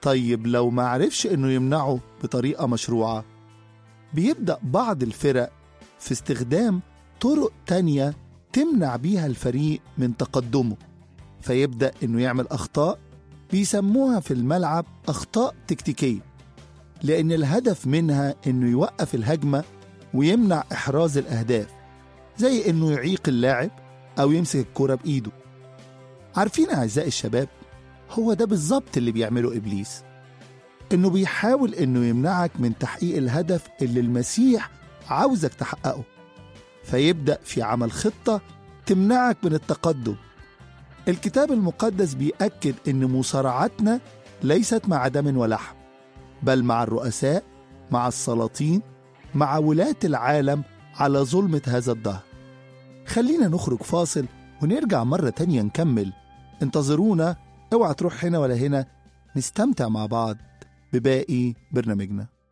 طيب لو ما عرفش إنه يمنعه بطريقة مشروعة بيبدأ بعض الفرق في استخدام طرق تانية تمنع بيها الفريق من تقدمه فيبدأ إنه يعمل أخطاء بيسموها في الملعب أخطاء تكتيكية لأن الهدف منها إنه يوقف الهجمة ويمنع إحراز الأهداف زي إنه يعيق اللاعب أو يمسك الكرة بإيده عارفين أعزائي الشباب هو ده بالظبط اللي بيعمله إبليس إنه بيحاول إنه يمنعك من تحقيق الهدف اللي المسيح عاوزك تحققه فيبدأ في عمل خطة تمنعك من التقدم الكتاب المقدس بيأكد إن مصارعتنا ليست مع دم ولحم بل مع الرؤساء مع السلاطين مع ولاة العالم على ظلمة هذا الدهر خلينا نخرج فاصل ونرجع مرة تانية نكمل انتظرونا اوعى تروح هنا ولا هنا نستمتع مع بعض بباقي برنامجنا